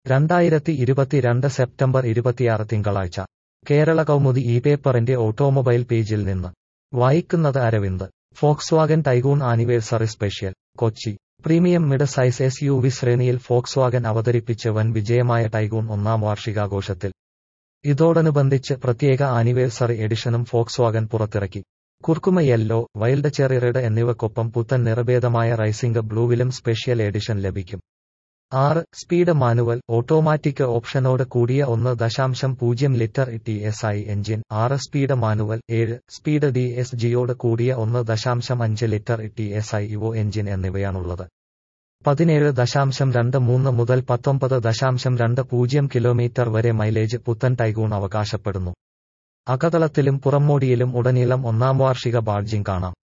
രണ്ടായിരത്തി ഇരുപത്തിരണ്ട് സെപ്റ്റംബർ ഇരുപത്തിയാറ് തിങ്കളാഴ്ച കേരള കൗമുദി ഈ പേപ്പറിന്റെ ഓട്ടോമൊബൈൽ പേജിൽ നിന്ന് വായിക്കുന്നത് Aravind Volkswagen Taigun anniversary special Kochi premium mid size S U V ശ്രേണിയിൽ ഫോക്സ്വാഗൻ അവതരിപ്പിച്ച് വൻ വിജയമായ ടൈഗൂൺ ഒന്നാം വാർഷികാഘോഷത്തിൽ ഇതോടനുബന്ധിച്ച് പ്രത്യേക ആനിവേഴ്സറി എഡിഷനും ഫോക്സ്വാഗൻ പുറത്തിറക്കി curcuma yellow wild cherry red എന്നിവയ്ക്കൊപ്പം പുത്തൻ നിറഭേദമായ റൈസിംഗ് ബ്ലൂവിലും സ്പെഷ്യൽ എഡിഷൻ ലഭിക്കും ആറ് സ്പീഡ് മാനുവൽ ഓട്ടോമാറ്റിക് ഓപ്ഷനോട് കൂടിയ ഒന്ന് ദശാംശം പൂജ്യം litre T S I engine ആറ് സ്പീഡ് മാനുവൽ ഏഴ് സ്പീഡ് ഡി എസ് ജിയോട് കൂടിയ ഒന്ന് ദശാംശം അഞ്ച് litre T S I evo engine എന്നിവയാണുള്ളത് പതിനേഴ് ദശാംശം രണ്ട് മൂന്ന് മുതൽ പത്തൊമ്പത് ദശാംശം രണ്ട് പൂജ്യം കിലോമീറ്റർ വരെ മൈലേജ് പുത്തൻ ടൈഗൂൺ അവകാശപ്പെടുന്നു അകതളത്തിലും പുറമോടിയിലും ഉടനീളം ഒന്നാം വാർഷിക ബാഡ്ജിംഗ് കാണാം